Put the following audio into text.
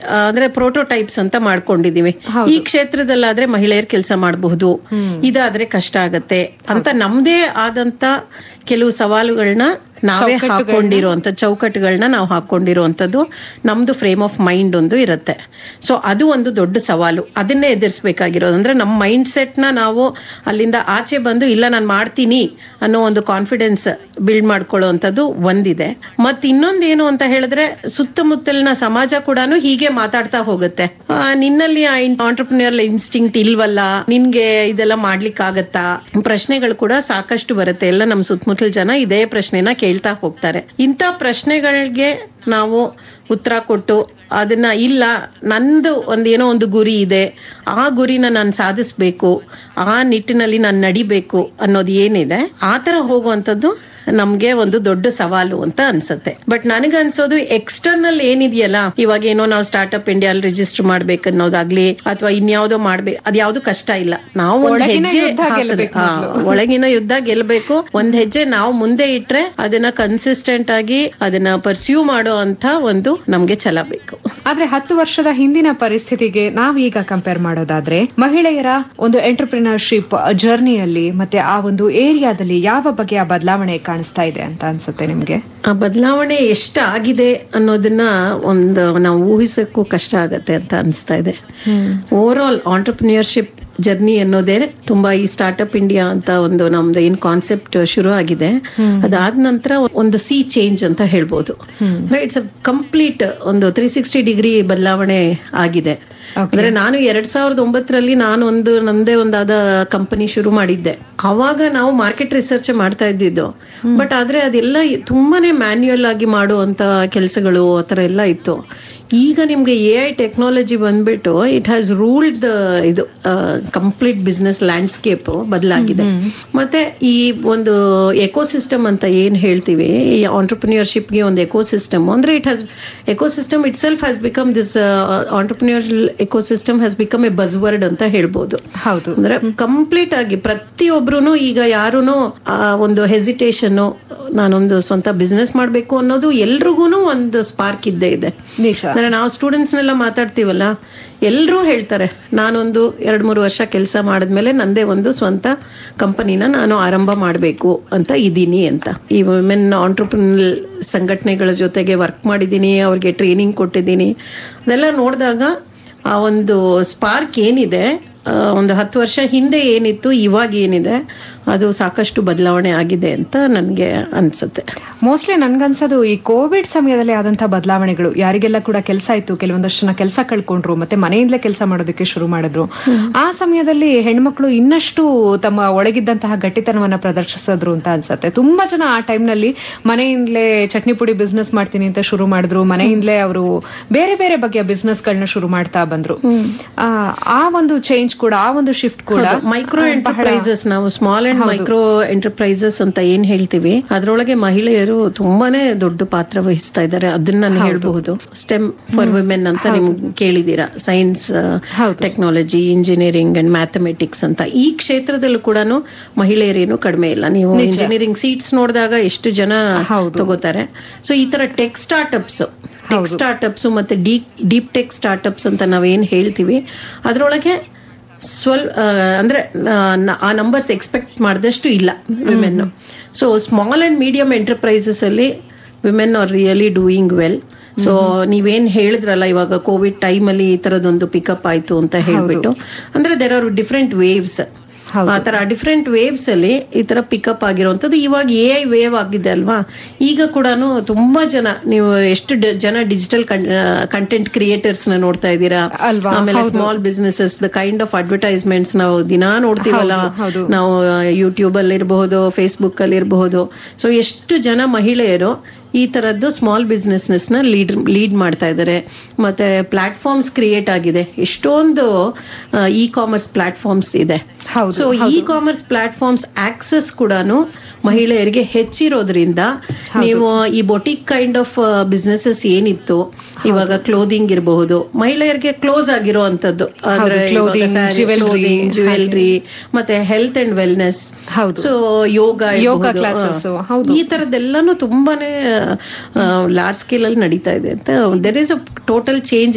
ಆ, ಅಂದ್ರೆ ಪ್ರೋಟೋಟೈಪ್ಸ್ ಅಂತ ಮಾಡ್ಕೊಂಡಿದೀವಿ ಈ ಕ್ಷೇತ್ರದಲ್ಲಾದ್ರೆ ಮಹಿಳೆಯರು ಕೆಲಸ ಮಾಡಬಹುದು ಇದಾದ್ರೆ ಕಷ್ಟ ಆಗತ್ತೆ ಅಂತ ನಮ್ದೇ ಆದಂತ ಕೆಲವು ಸವಾಲುಗಳನ್ನ ನಾವೇ ಹಾಕೊಂಡಿರುವಂತ ಚೌಕಟ್ಟುಗಳನ್ನ ನಾವು ಹಾಕೊಂಡಿರುವಂತದ್ದು ನಮ್ದು ಫ್ರೇಮ್ ಆಫ್ ಮೈಂಡ್ ಒಂದು ಇರುತ್ತೆ ಸೊ ಅದು ಒಂದು ದೊಡ್ಡ ಸವಾಲು ಅದನ್ನೇ ಎದುರಿಸಬೇಕಾಗಿರೋದು ಅಂದ್ರೆ ನಮ್ಮ ಮೈಂಡ್ ಸೆಟ್ ನ ನಾವು ಅಲ್ಲಿಂದ ಆಚೆ ಬಂದು ಇಲ್ಲ ನಾನು ಮಾಡ್ತೀನಿ ಅನ್ನೋ ಒಂದು ಕಾನ್ಫಿಡೆನ್ಸ್ ಬಿಲ್ಡ್ ಮಾಡ್ಕೊಳ್ಳುವಂಥದ್ದು ಒಂದಿದೆ ಮತ್ ಇನ್ನೊಂದು ಏನು ಅಂತ ಹೇಳಿದ್ರೆ ಸುತ್ತಮುತ್ತಲಿನ ಸಮಾಜ ಕೂಡ ಹೀಗೆ ಮಾತಾಡ್ತಾ ಹೋಗುತ್ತೆ ಆ, ನಿನ್ನಲ್ಲಿ ಆಂಟರ್ಪ್ರಿನಿಯರ್ ಇನ್ಸ್ಟಿಂಕ್ಟ್ ಇಲ್ವಲ್ಲ ನಿನ್ಗೆ ಇದೆಲ್ಲ ಮಾಡ್ಲಿಕ್ಕೆ ಆಗತ್ತಾ ಪ್ರಶ್ನೆಗಳು ಕೂಡ ಸಾಕಷ್ಟು ಬರುತ್ತೆ ಎಲ್ಲ ನಮ್ಮ ಸುತ್ತಮುತ್ತಲ ಜನ ಇದೇ ಪ್ರಶ್ನೆನ ಕೇಳ್ತಾ ಹೋಗ್ತಾರೆ ಇಂಥ ಪ್ರಶ್ನೆಗಳಿಗೆ ನಾವು ಉತ್ತರ ಕೊಟ್ಟು ಅದನ್ನ ಇಲ್ಲ ನಂದು ಒಂದೇನೋ ಒಂದು ಗುರಿ ಇದೆ ಆ ಗುರಿನ ನಾನು ಸಾಧಿಸ್ಬೇಕು ಆ ನಿಟ್ಟಿನಲ್ಲಿ ನಾನು ನಡಿಬೇಕು ಅನ್ನೋದು ಏನಿದೆ ಆ ತರ ಹೋಗುವಂಥದ್ದು ನಮ್ಗೆ ಒಂದು ದೊಡ್ಡ ಸವಾಲು ಅಂತ ಅನ್ಸುತ್ತೆ ಬಟ್ ನನಗನ್ಸೋದು ಎಕ್ಸ್ಟರ್ನಲ್ ಏನಿದೆಯಲ್ಲ ಇವಾಗ ಏನೋ ನಾವು ಸ್ಟಾರ್ಟ್ಅಪ್ ಇಂಡಿಯಾ ರಿಜಿಸ್ಟರ್ ಮಾಡ್ಬೇಕು ಅನ್ನೋದಾಗ್ಲಿ ಅಥವಾ ಇನ್ಯಾವುದೋ ಮಾಡ್ಬೇಕು ಅದ್ಯಾವ್ದು ಕಷ್ಟ ಇಲ್ಲ ನಾವು ಒಂದ್ ಒಳಗಿನ ಹೆಜ್ಜೆ ಯುದ್ಧ ಹಾಕಿದ್ರೆ- ಗೆಲ್ಬೇಕು ಹಾ, ಮೊದ್ಲು. ಒಳಗಿನ ಯುದ್ಧ ಗೆಲ್ಬೇಕು ಒಂದ್ ಹೆಜ್ಜೆ ನಾವು ಮುಂದೆ ಇಟ್ರೆ ಅದನ್ನ ಕನ್ಸಿಸ್ಟೆಂಟ್ ಆಗಿ ಅದನ್ನ ಪರ್ಸ್ಯೂ ಮಾಡೋ ಅಂತ ಒಂದು ನಮ್ಗೆ ಛಲ ಬೇಕು ಆದ್ರೆ ಹತ್ತು ವರ್ಷದ ಹಿಂದಿನ ಪರಿಸ್ಥಿತಿಗೆ ನಾವೀಗ ಕಂಪೇರ್ ಮಾಡೋದಾದ್ರೆ ಮಹಿಳೆಯರ ಒಂದು ಎಂಟರ್ಪ್ರಿನರ್ಶಿಪ್ ಜರ್ನಿಯಲ್ಲಿ ಮತ್ತೆ ಆ ಒಂದು ಏರಿಯಾದಲ್ಲಿ ಯಾವ ಬಗೆಯ ಬದಲಾವಣೆ ಕಾಣಿಸ್ತಾ ಇದೆ ಅಂತ ಅನ್ಸುತ್ತೆ ನಿಮ್ಗೆ ಆ ಬದಲಾವಣೆ ಎಷ್ಟಾಗಿದೆ ಅನ್ನೋದನ್ನ ಒಂದು ನಾವು ಊಹಿಸಕ್ಕೂ ಕಷ್ಟ ಆಗತ್ತೆ ಅಂತ ಅನಿಸ್ತಾ ಇದೆ ಓವರ್ ಆಲ್ ಆಂಟರ್ಪ್ರಿನಿಯರ್ಶಿಪ್ ಜರ್ನಿ ಅನ್ನೋದೇ ತುಂಬಾ ಈ ಸ್ಟಾರ್ಟ್ಅಪ್ ಇಂಡಿಯಾ ಅಂತ ಒಂದು ನಮ್ದು ಏನ್ ಕಾನ್ಸೆಪ್ಟ್ ಶುರು ಆಗಿದೆ ಅದಾದ ನಂತರ ಒಂದು ಸಿ ಚೇಂಜ್ ಅಂತ ಹೇಳ್ಬೋದು ಇಟ್ಸ್ ಕಂಪ್ಲೀಟ್ ಒಂದು ತ್ರೀ ಸಿಕ್ಸ್ಟಿ ಡಿಗ್ರಿ ಬದಲಾವಣೆ ಆಗಿದೆ ಅಂದ್ರೆ ನಾನು ಎರಡ್ ಸಾವಿರದ ಒಂಬತ್ತರಲ್ಲಿ ನಾನು ಒಂದು ನಂದೇ ಒಂದಾದ ಕಂಪನಿ ಶುರು ಮಾಡಿದ್ದೆ ಅವಾಗ ನಾವು ಮಾರ್ಕೆಟ್ ರಿಸರ್ಚ್ ಮಾಡ್ತಾ ಇದ್ದಿದ್ದು ಬಟ್ ಆದ್ರೆ ಅದೆಲ್ಲ ತುಂಬಾನೇ ಮ್ಯಾನ್ಯುಯಲ್ ಆಗಿ ಮಾಡುವಂತ ಕೆಲಸಗಳು ಆತರ ಎಲ್ಲ ಇತ್ತು ಈಗ ನಿಮ್ಗೆ ಎ ಐ ಟೆಕ್ನಾಲಜಿ ಬಂದ್ಬಿಟ್ಟು ಇಟ್ ಹ್ಯಾಸ್ ರೂಲ್ಡ್ ದ ಇದು ಕಂಪ್ಲೀಟ್ ಬಿಸ್ನೆಸ್ ಲ್ಯಾಂಡ್ಸ್ಕೇಪ್ ಬದಲಾಗಿದೆ ಮತ್ತೆ ಈ ಒಂದು ಎಕೋಸಿಸ್ಟಮ್ ಅಂತ ಏನ್ ಹೇಳ್ತೀವಿ ಈ ಆಂಟರ್ಪ್ರಿನಿಯರ್ಶಿಪ್ ಗೆ ಒಂದು ಎಕೋಸಿಸ್ಟಮ್ ಅಂದ್ರೆ it has ecosystem itself has become this entrepreneur ecosystem has become a buzzword ಅಂತ ಹೇಳ್ಬೋದು ಹೌದು ಅಂದ್ರೆ ಕಂಪ್ಲೀಟ್ ಆಗಿ ಪ್ರತಿಯೊಬ್ರು ಈಗ ಯಾರುನು ಆ ಒಂದು ಹೆಸಿಟೇಷನ್ ನಾನೊಂದು ಸ್ವಂತ ಬಿಸ್ನೆಸ್ ಮಾಡ್ಬೇಕು ಅನ್ನೋದು ಎಲ್ರಿಗೂ ಒಂದು ಸ್ಪಾರ್ಕ್ ಇದ್ದೇ ಇದೆ ನಿಜ ಅಂದ್ರೆ ನಾವು ಸ್ಟೂಡೆಂಟ್ಸ್ನೆಲ್ಲ ಮಾತಾಡ್ತೀವಲ್ಲ ಎಲ್ಲರೂ ಹೇಳ್ತಾರೆ ನಾನೊಂದು ಎರಡ್ ಮೂರು ವರ್ಷ ಕೆಲಸ ಮಾಡಿದ್ಮೇಲೆ ನಂದೇ ಒಂದು ಸ್ವಂತ ಕಂಪನಿನ ನಾನು ಆರಂಭ ಮಾಡಬೇಕು ಅಂತ ಇದ್ದೀನಿ ಅಂತ ಈ ವುಮೆನ್ ಆಂಟ್ರಪ್ರಿನಲ್ ಸಂಘಟನೆಗಳ ಜೊತೆಗೆ ವರ್ಕ್ ಮಾಡಿದ್ದೀನಿ ಅವ್ರಿಗೆ ಟ್ರೈನಿಂಗ್ ಕೊಟ್ಟಿದ್ದೀನಿ ಅದೆಲ್ಲ ನೋಡಿದಾಗ ಆ ಒಂದು ಸ್ಪಾರ್ಕ್ ಏನಿದೆ ಆ, ಒಂದು ಹತ್ತು ವರ್ಷ ಹಿಂದೆ ಏನಿತ್ತು ಇವಾಗ ಏನಿದೆ ಅದು ಸಾಕಷ್ಟು ಬದಲಾವಣೆ ಆಗಿದೆ ಅಂತ ನನಗೆ ಅನ್ಸುತ್ತೆ ಮೋಸ್ಟ್ಲಿ ನನ್ಗನ್ಸೋದು ಈ ಕೋವಿಡ್ ಸಮಯದಲ್ಲಿ ಆದಂತಹ ಬದಲಾವಣೆಗಳು ಯಾರಿಗೆಲ್ಲ ಕೂಡ ಕೆಲಸ ಇತ್ತು ಕೆಲವೊಂದಷ್ಟು ಜನ ಕೆಲಸ ಕಳ್ಕೊಂಡ್ರು ಮತ್ತೆ ಮನೆಯಿಂದಲೇ ಕೆಲಸ ಮಾಡೋದಕ್ಕೆ ಶುರು ಮಾಡಿದ್ರು ಆ ಸಮಯದಲ್ಲಿ ಹೆಣ್ಮಕ್ಳು ಇನ್ನಷ್ಟು ತಮ್ಮ ಒಳಗಿದ್ದಂತಹ ಗಟ್ಟಿತನವನ್ನ ಪ್ರದರ್ಶಿಸಿದ್ರು ಅಂತ ಅನ್ಸುತ್ತೆ ತುಂಬಾ ಜನ ಆ ಟೈಮ್ನಲ್ಲಿ ಮನೆಯಿಂದಲೇ ಚಟ್ನಿ ಪುಡಿ ಬಿಸ್ನೆಸ್ ಮಾಡ್ತೀನಿ ಅಂತ ಶುರು ಮಾಡಿದ್ರು ಮನೆಯಿಂದಲೇ ಅವರು ಬೇರೆ ಬೇರೆ ಬಗೆಯ ಬಿಸ್ನೆಸ್ ಗಳನ್ನ ಶುರು ಮಾಡ್ತಾ ಬಂದ್ರು ಆ, ಆ ಒಂದು ಚೇಂಜ್ ಕೂಡ ಆ ಒಂದು ಶಿಫ್ಟ್ ಕೂಡ ಮೈಕ್ರೋ ಎಂಟರ್ಪ್ರೈಸಸ್ ನಾವು ಸ್ಮಾಲ್ ಅಂಡ್ ಮೈಕ್ರೋ ಎಂಟರ್ಪ್ರೈಸಸ್ ಅಂತ ಏನ್ ಹೇಳ್ತೀವಿ ಅದರೊಳಗೆ ಮಹಿಳೆಯರು ತುಂಬಾನೇ ದೊಡ್ಡ ಪಾತ್ರ ವಹಿಸ್ತಾ ಇದ್ದಾರೆ ಅದನ್ನ ನಾನು ಹೇಳ್ಬಹುದು ಸ್ಟೆಮ್ ಫಾರ್ ವಿಮೆನ್ ಅಂತ ನಿಮ್ ಕೇಳಿದೀರಾ science technology engineering and mathematics ಅಂತ ಈ ಕ್ಷೇತ್ರದಲ್ಲೂ ಕೂಡ ಮಹಿಳೆಯರೇನು ಕಡಿಮೆ ಇಲ್ಲ ನೀವು ಇಂಜಿನಿಯರಿಂಗ್ ಸೀಟ್ಸ್ ನೋಡಿದಾಗ ಎಷ್ಟು ಜನ ಹೌದು. ತಗೋತಾರೆ ಸೊ ಈ ತರ ಟೆಕ್ ಸ್ಟಾರ್ಟ್ಅಪ್ಸ್ ಟೆಕ್ ಸ್ಟಾರ್ಟ್ಅಪ್ಸ್ ಮತ್ತೆ ಡೀಪ್ ಡೀಪ್ ಟೆಕ್ ಸ್ಟಾರ್ಟ್ಅಪ್ಸ್ ಅಂತ ನಾವೇನ್ ಹೇಳ್ತೀವಿ ಅದರೊಳಗೆ ಸ್ವಲ್ಪ ಆ, ಅಂದ್ರೆ ಆ, ನ- ಆ ನಂಬರ್ಸ್ ಎಕ್ಸ್ಪೆಕ್ಟ್ ಮಾಡಿದಷ್ಟು ಇಲ್ಲ women so small and medium enterprises ಅಲ್ಲಿ women are really doing well so ನೀವೇನ್ ಹೇಳಿದ್ರಲ್ಲ ಇವಾಗ ಕೋವಿಡ್ ಟೈಮ್ ಅಲ್ಲಿ ಈ ತರದೊಂದು ಪಿಕಪ್ ಆಯ್ತು ಅಂತ ಹೇಳ್ಬಿಟ್ಟು ಅಂದ್ರೆ ದೇರ್ ಆರ್ ಡಿಫ್ರೆಂಟ್ ವೇವ್ಸ್ ಆ ತರ ಡಿಫ್ರೆಂಟ್ ವೇವ್ಸ್ ಅಲ್ಲಿ ಈ ತರ ಪಿಕಪ್ ಆಗಿರುವಂತದ್ದು ಇವಾಗ ಎ ಐ ವೇವ್ ಆಗಿದೆ ಅಲ್ವಾ ಈಗ ಕೂಡ ತುಂಬಾ ಜನ ನೀವು ಎಷ್ಟು ಡ- ಜನ ಡಿಜಿಟಲ್ ಕಂಟೆಂಟ್ ಕ್ರಿಯೇಟರ್ಸ್ ನ ನೋಡ್ತಾ ಇದ್ದೀರಾ ಅಲ್ವಾ? ಆಮೇಲೆ small businesses the kind of advertisements ನಾವು ದಿನಾ ನೋಡ್ತೀವಲ್ಲ ಹೌದು, ಹೌದು. ನಾವು ಯೂಟ್ಯೂಬ್ ಅಲ್ಲಿ ಇರಬಹುದು ಫೇಸ್ಬುಕ್ ಅಲ್ಲಿ ಇರಬಹುದು ಸೊ ಎಷ್ಟು ಜನ ಮಹಿಳೆಯರು ಈ ತರದ್ದು ಸ್ಮಾಲ್ ಬಿಸ್ನೆಸ್ ನ ಲೀಡ್ ಲೀಡ್ ಮಾಡ್ತಾ ಇದ್ದಾರೆ ಮತ್ತೆ ಪ್ಲಾಟ್ಫಾರ್ಮ್ಸ್ ಕ್ರಿಯೇಟ್ ಆಗಿದೆ ಎಷ್ಟೊಂದು ಇ ಕಾಮರ್ಸ್ ಪ್ಲಾಟ್ಫಾರ್ಮ್ಸ್ ಇದೆ ಹೌದು, so e commerce platforms access ಕೂಡ ಮಹಿಳೆಯರಿಗೆ ಹೆಚ್ಚಿರೋದ್ರಿಂದ ನೀವು ಈ ಬೊಟಿಕ್ ಕೈಂಡ್ ಆಫ್ ಬಿಸ್ನೆಸಸ್ ಏನಿತ್ತು ಇವಾಗ ಕ್ಲೋದಿಂಗ್ ಇರಬಹುದು ಮಹಿಳೆಯರಿಗೆ ಕ್ಲೋಸ್ ಆಗಿರುವಂತದ್ದು ಅಂದ್ರೆ clothing, jewelry, ಜ್ಯುವೆಲ್ರಿ ಮತ್ತೆ ಹೆಲ್ತ್ ಅಂಡ್ ವೆಲ್ನೆಸ್ ಹೌದು. ಸೊ ಯೋಗ ಯೋಗ ಇರ್ಬಹುದು. classes, ಆ, ಹೌದು. ಈ ತರದ್ದೆಲ್ಲಾನು ತುಂಬಾನೇ ಲಾರ್ಜ್ ಸ್ಕೇಲ್ ಅಲ್ಲಿ ನಡೀತಾ ಇದೆ ಅಂತ there is a total change